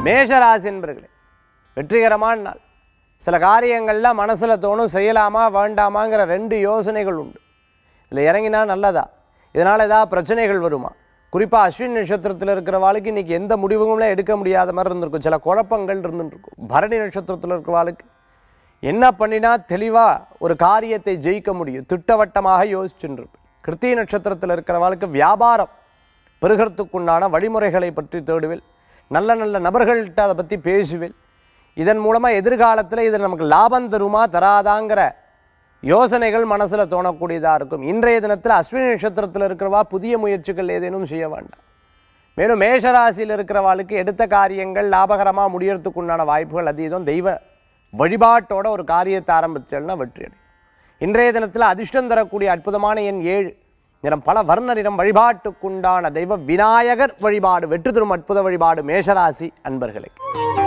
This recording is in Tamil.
மேஷராசி என்பர்களே வெற்றிகரமான நாள் சில காரியங்களில் மனசில் தோணும் செய்யலாமா வேண்டாமாங்கிற ரெண்டு யோசனைகள் உண்டு இதில் இறங்கினா நல்லதா இதனால் ஏதாவது பிரச்சனைகள் வருமா குறிப்பாக அஸ்வின் நட்சத்திரத்தில் இருக்கிற வாழ்க்கை இன்றைக்கி எந்த முடிவுகளும் எடுக்க முடியாத மாதிரி இருந்திருக்கும் சில குழப்பங்கள் இருந்துருக்கும் பரணி நட்சத்திரத்தில் இருக்கிற வாழ்க்கை என்ன பண்ணினா தெளிவாக ஒரு காரியத்தை ஜெயிக்க முடியும் திட்டவட்டமாக யோசிச்சுட்டு இருப்பேன் கிருத்திய நட்சத்திரத்தில் இருக்கிற வாழ்க்கை வியாபாரம் பெருகிறதுக்குண்டான வழிமுறைகளை பற்றி தேடுவேன் நல்ல நல்ல நபர்கள்ட்ட அதை பற்றி பேசுவேன் இதன் மூலமாக எதிர்காலத்தில் இது நமக்கு லாபம் தருமா தராதாங்கிற யோசனைகள் மனசில் தோணக்கூடியதாக இருக்கும் இன்றைய தினத்தில் அஸ்வினி நட்சத்திரத்தில் இருக்கிறவா புதிய முயற்சிகள் ஏதேனும் செய்ய வேண்டாம் மேலும் மேஷராசியில் இருக்கிறவாளுக்கு எடுத்த காரியங்கள் லாபகரமாக முடியறதுக்குண்டான வாய்ப்புகள் அதீதம் தெய்வ வழிபாட்டோட ஒரு காரியத்தை ஆரம்பிச்சோம்னா வெற்றி அடையும் இன்றைய தினத்தில் அதிர்ஷ்டம் தரக்கூடிய அற்புதமான எண் ஏழு நிறம் பல வர்ண நிறம் வழிபாட்டுக்குண்டான தெய்வ விநாயகர் வழிபாடு வெற்றி தரும் அற்புத வழிபாடு மேஷராசி அன்பர்களுக்கு